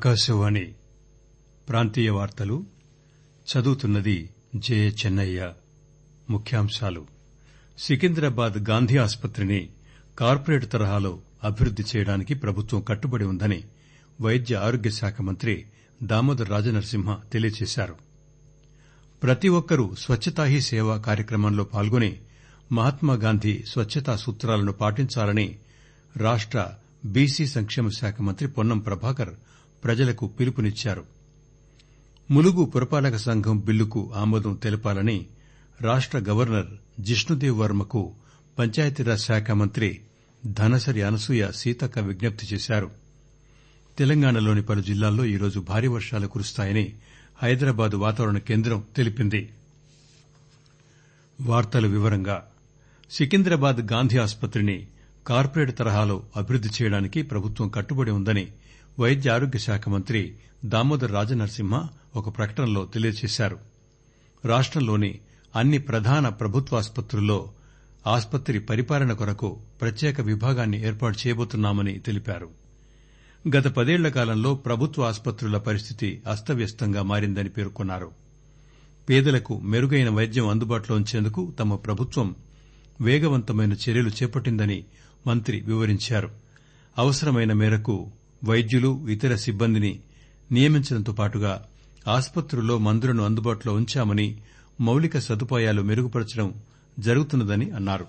ఆకాశవాణి ప్రాంతీయ వార్తలు చదువుతున్నది జే చెన్నయ్య ముఖ్యాంశాలు సికింద్రాబాద్ గాంధీ ఆస్పత్రిని కార్పొరేట్ తరహాలో అభివృద్ది చేయడానికి ప్రభుత్వం కట్టుబడి ఉందని వైద్య ఆరోగ్య శాఖ మంత్రి దామోదర్ రాజనరసింహ తెలియజేశారు ప్రతి ఒక్కరూ స్వచ్చతా హీ సేవ కార్యక్రమంలో పాల్గొని మహాత్మాగాంధీ స్వచ్చతా సూత్రాలను పాటించాలని రాష్ట బీసీ సంక్షేమ శాఖ మంత్రి పొన్నం ప్రభాకర్ ప్రజలకు పిలుపునిచ్చారు ములుగు పురపాలక సంఘం బిల్లుకు ఆమోదం తెలపాలని రాష్ట గవర్నర్ జిష్ణుదేవ్ వర్మకు పంచాయతీరాజ్ శాఖ మంత్రి ధనసరి అనసూయ సీతక్క విజ్ఞప్తి చేశారు తెలంగాణలోని పలు జిల్లాల్లో ఈరోజు భారీ వర్షాలు కురుస్తాయని హైదరాబాద్ వాతావరణ కేంద్రం తెలిపింది సికింద్రాబాద్ గాంధీ ఆస్పత్రిని కార్పొరేట్ తరహాలో అభివృద్ది చేయడానికి ప్రభుత్వం కట్టుబడి ఉందని వైద్య ఆరోగ్య శాఖ మంత్రి దామోదర్ రాజనరసింహ ఒక ప్రకటనలో తెలియజేశారు రాష్టంలోని అన్ని ప్రధాన ప్రభుత్వాసుపత్రుల్లో ఆస్పత్రి పరిపాలన కొరకు ప్రత్యేక విభాగాన్ని ఏర్పాటు చేయబోతున్నామని తెలిపారు గత పదేళ్ల కాలంలో ప్రభుత్వ ఆస్పత్రుల పరిస్థితి అస్తవ్యస్తంగా మారిందని పేర్కొన్నారు పేదలకు మెరుగైన వైద్యం అందుబాటులో ఉంచేందుకు తమ ప్రభుత్వం వేగవంతమైన చర్యలు చేపట్టిందని మంత్రి వివరించారు అవసరమైన మేరకు వైద్యులు ఇతర సిబ్బందిని నియమించడంతో పాటుగా ఆస్పత్రుల్లో మందులను అందుబాటులో ఉంచామని మౌలిక సదుపాయాలు మెరుగుపరచడం జరుగుతున్నదని అన్నారు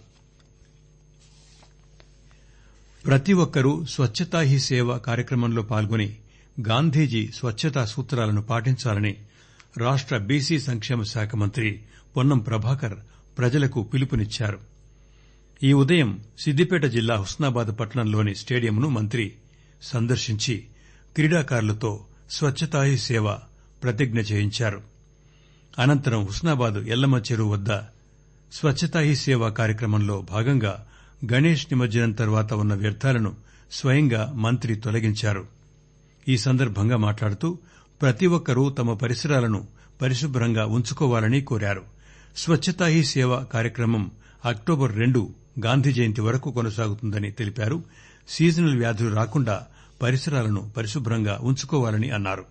ప్రతి ఒక్కరూ స్వచ్చతా హీ సేవ కార్యక్రమంలో పాల్గొని గాంధీజీ స్వచ్చతా సూత్రాలను పాటించాలని రాష్ట బీసీ సంక్షేమ శాఖ మంత్రి పొన్నం ప్రభాకర్ ప్రజలకు పిలుపునిచ్చారు ఈ ఉదయం సిద్దిపేట జిల్లా హుస్నాబాద్ పట్టణంలోని స్టేడియంను మంత్రి సందర్శించి క్రీడాకారులతో స్వచ్చతా హీ సేవ ప్రతిజ్ఞ చేయించారు అనంతరం హుస్నాబాద్ ఎల్లమ్మ చెరువు వద్ద స్వచ్చతా హీ సేవ కార్యక్రమంలో భాగంగా గణేష్ నిమజ్జనం తర్వాత ఉన్న వ్యర్థాలను స్వయంగా మంత్రి తొలగించారు ఈ సందర్భంగా మాట్లాడుతూ ప్రతి ఒక్కరూ తమ పరిసరాలను పరిశుభ్రంగా ఉంచుకోవాలని కోరారు స్వచ్చతా హీ సేవ కార్యక్రమం అక్టోబర్ రెండు గాంధీ జయంతి వరకు కొనసాగుతుందని తెలిపారు సీజనల్ వ్యాధులు రాకుండా పరిసరాలను పరిశుభ్రంగా ఉంచుకోవాలని అన్నారు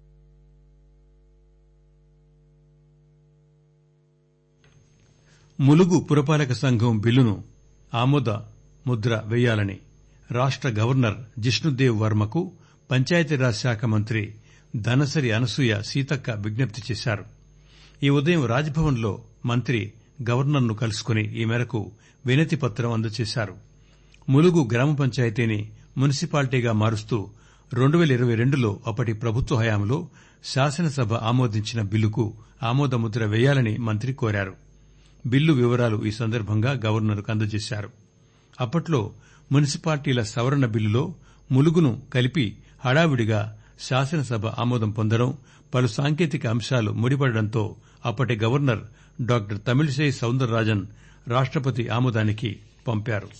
ములుగు పురపాలక సంఘం బిల్లును ఆమోద ముద్ర వేయాలని రాష్ట గవర్నర్ జిష్ణుదేవ్ వర్మకు పంచాయతీరాజ్ శాఖ మంత్రి ధనసరి అనసూయ సీతక్క విజ్ఞప్తి చేశారు ఈ ఉదయం రాజ్భవన్ లో మంత్రి గవర్నర్ ను కలుసుకుని ఈ మేరకు వినతి పత్రం అందజేశారు ములుగు గ్రామ పంచాయతీని మున్సిపాలిటీగా మారుస్తూ రెండు పేల ఇరవై రెండులో అప్పటి ప్రభుత్వ హయాంలో శాసనసభ ఆమోదించిన బిల్లుకు ఆమోదముద్ర వేయాలని మంత్రి కోరారు బిల్లు వివరాలు ఈ సందర్భంగా గవర్నర్ కు అందజేశారు అప్పట్లో మున్సిపాలిటీల సవరణ బిల్లులో ములుగును కలిపి హడావిడిగా శాసనసభ ఆమోదం పొందడం పలు సాంకేతిక అంశాలు ముడిపడడంతో అప్పటి గవర్నర్ డాక్టర్ తమిళిసై సౌందరరాజన్ రాష్టపతి ఆమోదానికి పంపారు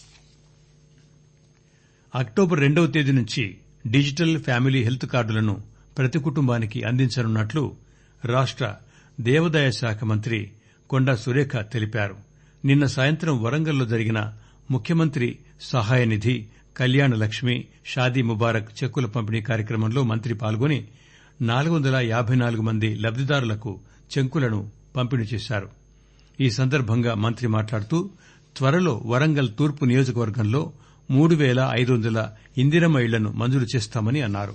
అక్టోబర్ రెండవ తేదీ నుంచి డిజిటల్ ఫ్యామిలీ హెల్త్ కార్డులను ప్రతి కుటుంబానికి అందించనున్నట్లు రాష్ట దేవాదాయ శాఖ మంత్రి కొండా సురేఖ తెలిపారు నిన్న సాయంత్రం వరంగల్లో జరిగిన ముఖ్యమంత్రి సహాయ నిధి కళ్యాణ లక్ష్మి షాదీ ముబారక్ చెక్కుల పంపిణీ కార్యక్రమంలో మంత్రి పాల్గొని నాలుగు వందల యాబై నాలుగు మంది లబ్దిదారులకు చెక్కులను పంపిణీ చేశారు ఈ సందర్భంగా మంత్రి మాట్లాడుతూ త్వరలో వరంగల్ తూర్పు నియోజకవర్గంలో మూడు పేల ఐదు వందల ఇందిరమ్మ ఇళ్లను మంజూరు చేస్తామని అన్నారు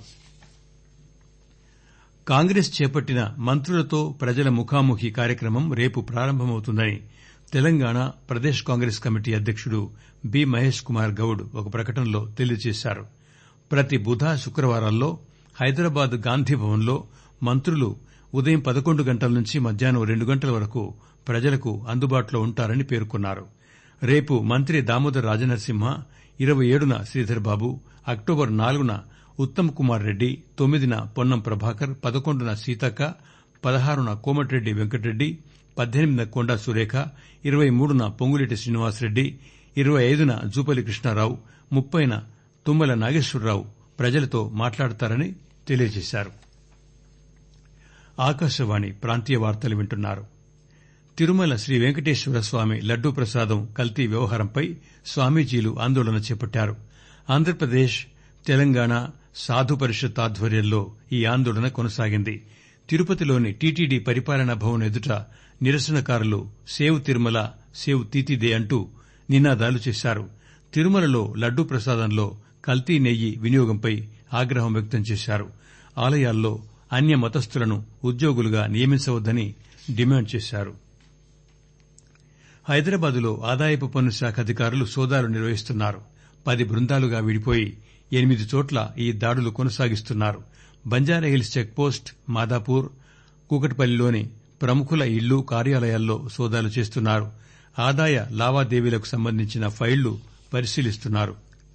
కాంగ్రెస్ చేపట్టిన మంత్రులతో ప్రజల ముఖాముఖి కార్యక్రమం రేపు ప్రారంభమవుతుందని తెలంగాణ ప్రదేశ్ కాంగ్రెస్ కమిటీ అధ్యకుడు బి మహేష్ కుమార్ గౌడ్ ఒక ప్రకటనలో తెలియజేశారు ప్రతి బుధ శుక్రవారాల్లో హైదరాబాద్ గాంధీభవన్ లో మంత్రులు ఉదయం పదకొండు గంటల నుంచి మధ్యాహ్నం రెండు గంటల వరకు ప్రజలకు అందుబాటులో ఉంటారని పేర్కొన్నారు రేపు మంత్రి దామోదర్ రాజనరసింహ ఇరవై ఏడున శ్రీధర్ బాబు అక్టోబర్ నాలుగున ఉత్తమ్ కుమార్ రెడ్డి తొమ్మిదిన పొన్నం ప్రభాకర్ పదకొండున సీతక్క పదహారున కోమటిరెడ్డి వెంకటరెడ్డి పద్దెనిమిదిన కొండా సురేఖ ఇరవై మూడున పొంగులేటి శ్రీనివాసరెడ్డి ఇరవై ఐదున జూపల్లి కృష్ణారావు ముప్పైన తుమ్మల నాగేశ్వరరావు ప్రజలతో మాట్లాడతారని తెలియజేశారు ఆకాశవాణి ప్రాంతీయ వార్తలు వింటున్నారు తిరుమల శ్రీ వెంకటేశ్వర స్వామి లడ్డూ ప్రసాదం కల్తీ వ్యవహారంపై స్వామీజీలు ఆందోళన చేపట్టారు ఆంధ్రప్రదేశ్ తెలంగాణ సాధు పరిషత్ ఆధ్వర్యంలో ఈ ఆందోళన కొనసాగింది తిరుపతిలోని టీటీడీ పరిపాలనా భవన్ ఎదుట నిరసనకారులు సేవ్ తిరుమల సేవ్ తీతిదే అంటూ నినాదాలు చేశారు తిరుమలలో లడ్డూ ప్రసాదంలో కల్తీ నెయ్యి వినియోగంపై ఆగ్రహం వ్యక్తం చేశారు ఆలయాల్లో అన్య మతస్థులను ఉద్యోగులుగా నియమించవద్దని డిమాండ్ చేశారు హైదరాబాదులో ఆదాయపు పన్ను శాఖ అధికారులు సోదాలు నిర్వహిస్తున్నారు పది బృందాలుగా విడిపోయి ఎనిమిది చోట్ల ఈ దాడులు కొనసాగిస్తున్నారు బంజారాహిల్స్ చెక్పోస్ట్ మాదాపూర్ కూకట్పల్లిలోని ప్రముఖుల ఇళ్లు కార్యాలయాల్లో సోదాలు చేస్తున్నారు ఆదాయ లావాదేవీలకు సంబంధించిన ఫైళ్లు పరిశీలిస్తున్నారు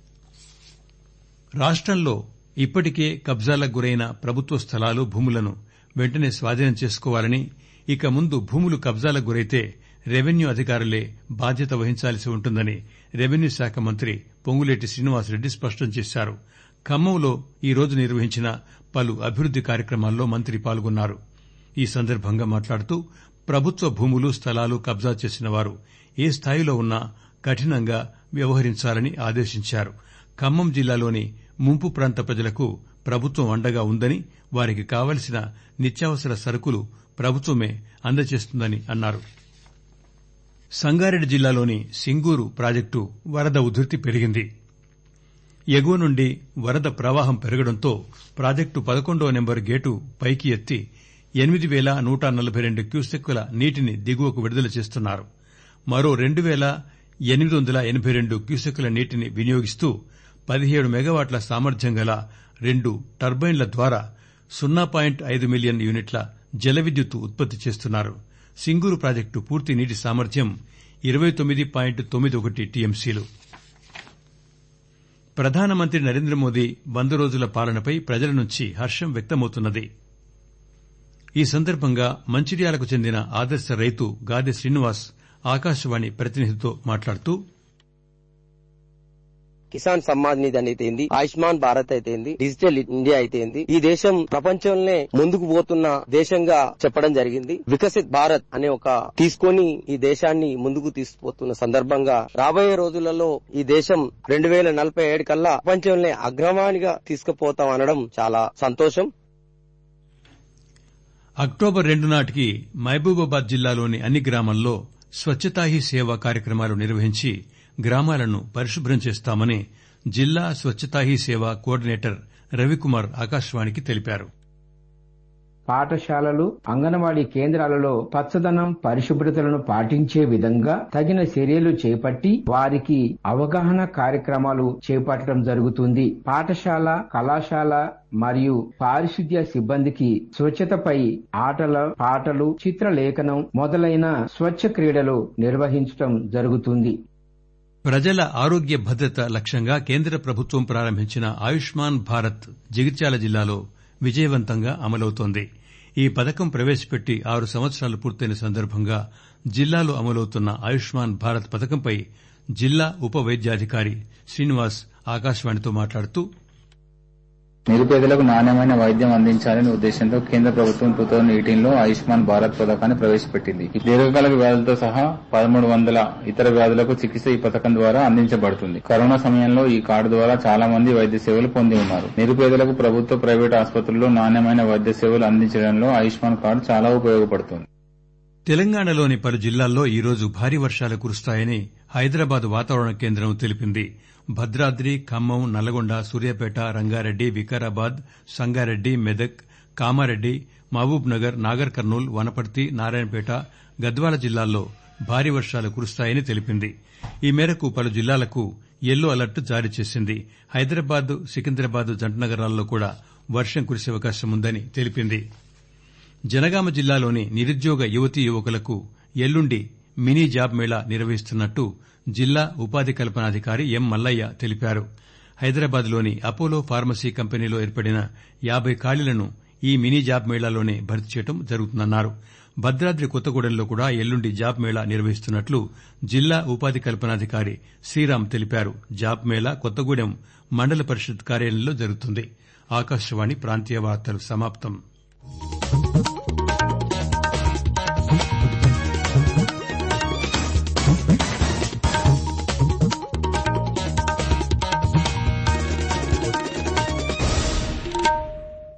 రాష్టంలో ఇప్పటికే కబ్జాలకు గురైన ప్రభుత్వ స్థలాలు భూములను వెంటనే స్వాధీనం చేసుకోవాలని ఇక ముందు భూములు కబ్జాలకు గురైతే రెవెన్యూ అధికారులే బాధ్యత వహించాల్సి ఉంటుందని రెవెన్యూ శాఖ మంత్రి పొంగులేటి శ్రీనివాసరెడ్డి స్పష్టం చేశారు ఖమ్మంలో ఈ రోజు నిర్వహించిన పలు అభివృద్ది కార్యక్రమాల్లో మంత్రి పాల్గొన్నారు ఈ సందర్భంగా మాట్లాడుతూ ప్రభుత్వ భూములు స్థలాలు కబ్జా చేసిన వారు ఏ స్థాయిలో ఉన్నా కఠినంగా వ్యవహరించాలని ఆదేశించారు ఖమ్మం జిల్లాలోని ముంపు ప్రాంత ప్రజలకు ప్రభుత్వం అండగా ఉందని వారికి కావలసిన నిత్యావసర సరుకులు ప్రభుత్వమే అందజేస్తుందని అన్నారు సంగారెడ్డి జిల్లాలోని సింగూరు ప్రాజెక్టు వరద ఉధృతి పెరిగింది ఎగువ నుండి వరద ప్రవాహం పెరగడంతో ప్రాజెక్టు పదకొండవ నెంబరు గేటు పైకి ఎత్తి ఎనిమిది పేల నూట నలబై రెండు క్యూసెక్కుల నీటిని దిగువకు విడుదల చేస్తున్నారు మరో రెండు పేల ఎనిమిది వందల ఎనబై రెండు క్యూసెక్కుల నీటిని వినియోగిస్తూ పదిహేడు మెగావాట్ల సామర్థ్యం గల రెండు టర్బైన్ల ద్వారా సున్నా పాయింట్ ఐదు మిలియన్ యూనిట్ల జల విద్యుత్ ఉత్పత్తి చేస్తున్నారు సింగూరు ప్రాజెక్టు పూర్తి నీటి సామర్థ్యం ఇరవై తొమ్మిది పాయింట్ తొమ్మిది ఒకటి టీఎంసీలు ప్రధానమంత్రి నరేంద్రమోదీ వంద రోజుల పాలనపై ప్రజల నుంచి హర్షం వ్యక్తమవుతున్నది ఈ సందర్భంగా మంచిర్యాలకు చెందిన ఆదర్శ రైతు గాదె శ్రీనివాస్ ఆకాశవాణి ప్రతినిధితో మాట్లాడుతూ కిసాన్ సమ్మాన్ నిధి అయితేంది ఆయుష్మాన్ భారత్ అయితేంది డిజిటల్ ఇండియా అయితేంది ఈ దేశం ప్రపంచంలోనే ముందుకు పోతున్న దేశంగా చెప్పడం జరిగింది వికసిత్ భారత్ అనే ఒక తీసుకొని ఈ దేశాన్ని ముందుకు తీసుకుపోతున్న సందర్భంగా రాబోయే రోజులలో ఈ దేశం రెండు వేల నలభై ఏడు కల్లా ప్రపంచంలోనే అగ్రమానిగా తీసుకుపోతాం అనడం చాలా సంతోషం అక్టోబర్ రెండు నాటికి మహబూబాబాద్ జిల్లాలోని అన్ని గ్రామాల్లో స్వచ్ఛతా హీ సేవ కార్యక్రమాలు నిర్వహించి గ్రామాలను పరిశుభ్రం చేస్తామని జిల్లా స్వచ్ఛతా హీ సేవ కోఆర్డినేటర్ రవికుమార్ ఆకాశవాణికి తెలిపారు పాఠశాలలు అంగన్వాడీ కేంద్రాలలో పచ్చదనం పరిశుభ్రతలను పాటించే విధంగా తగిన చర్యలు చేపట్టి వారికి అవగాహన కార్యక్రమాలు చేపట్టడం జరుగుతుంది పాఠశాల కళాశాల మరియు పారిశుద్ధ్య సిబ్బందికి స్వచ్ఛతపై ఆటల పాటలు చిత్రలేఖనం మొదలైన స్వచ్ఛ క్రీడలు నిర్వహించడం జరుగుతుంది ప్రజల ఆరోగ్య భద్రత లక్ష్యంగా కేంద్ర ప్రభుత్వం ప్రారంభించిన ఆయుష్మాన్ భారత్ జగిత్యాల జిల్లాలో విజయవంతంగా అమలవుతోంది ఈ పథకం ప్రవేశపెట్టి ఆరు సంవత్సరాలు పూర్తయిన సందర్భంగా జిల్లాలో అమలవుతున్న ఆయుష్మాన్ భారత్ పథకంపై జిల్లా ఉప వైద్యాధికారి శ్రీనివాస్ ఆకాశవాణితో మాట్లాడుతూ నిరుపేదలకు నాణ్యమైన వైద్యం అందించాలనే ఉద్దేశంతో కేంద్ర ప్రభుత్వం టూ థౌజండ్ ఎయిటీన్ లో ఆయుష్మాన్ భారత్ పథకాన్ని ప్రవేశపెట్టింది ఈ దీర్ఘకాలిక వ్యాధులతో సహా పదమూడు వందల ఇతర వ్యాధులకు చికిత్స ఈ పథకం ద్వారా అందించబడుతుంది కరోనా సమయంలో ఈ కార్డు ద్వారా చాలా మంది వైద్య సేవలు పొంది ఉన్నారు నిరుపేదలకు ప్రభుత్వ ప్రైవేటు ఆసుపత్రుల్లో నాణ్యమైన వైద్య సేవలు అందించడంలో ఆయుష్మాన్ కార్డు చాలా ఉపయోగపడుతుంది తెలంగాణలోని పలు జిల్లాల్లో ఈరోజు భారీ వర్షాలు కురుస్తాయని హైదరాబాద్ వాతావరణ కేంద్రం తెలిపింది భద్రాద్రి ఖమ్మం నల్గొండ సూర్యాపేట రంగారెడ్డి వికారాబాద్ సంగారెడ్డి మెదక్ కామారెడ్డి మహబూబ్ నగర్ నాగర్ కర్నూల్ వనపర్తి నారాయణపేట గద్వాల జిల్లాల్లో భారీ వర్షాలు కురుస్తాయని తెలిపింది ఈ మేరకు పలు జిల్లాలకు ఎల్లో అలర్ట్ జారీ చేసింది హైదరాబాద్ సికింద్రాబాద్ జంట నగరాల్లో కూడా వర్షం కురిసే అవకాశం ఉందని తెలిపింది జనగామ జిల్లాలోని నిరుద్యోగ యువతీ యువకులకు ఎల్లుండి మినీ జాబ్ మేళా నిర్వహిస్తున్నట్టు జిల్లా ఉపాధి కల్పనాధికారి ఎం మల్లయ్య తెలిపారు హైదరాబాద్ లోని అపోలో ఫార్మసీ కంపెనీలో ఏర్పడిన యాబై ఖాళీలను ఈ మినీ జాబ్ మేళాలోనే భర్తీ చేయడం జరుగుతుందన్నారు భద్రాద్రి కొత్తగూడెంలో కూడా ఎల్లుండి జాబ్ మేళా నిర్వహిస్తున్నట్లు జిల్లా ఉపాధి కల్పనాధికారి శ్రీరామ్ తెలిపారు జాబ్ మేళా కొత్తగూడెం మండల పరిషత్ కార్యాలయంలో జరుగుతుంది ఆకాశవాణి ప్రాంతీయ వార్తలు సమాప్తం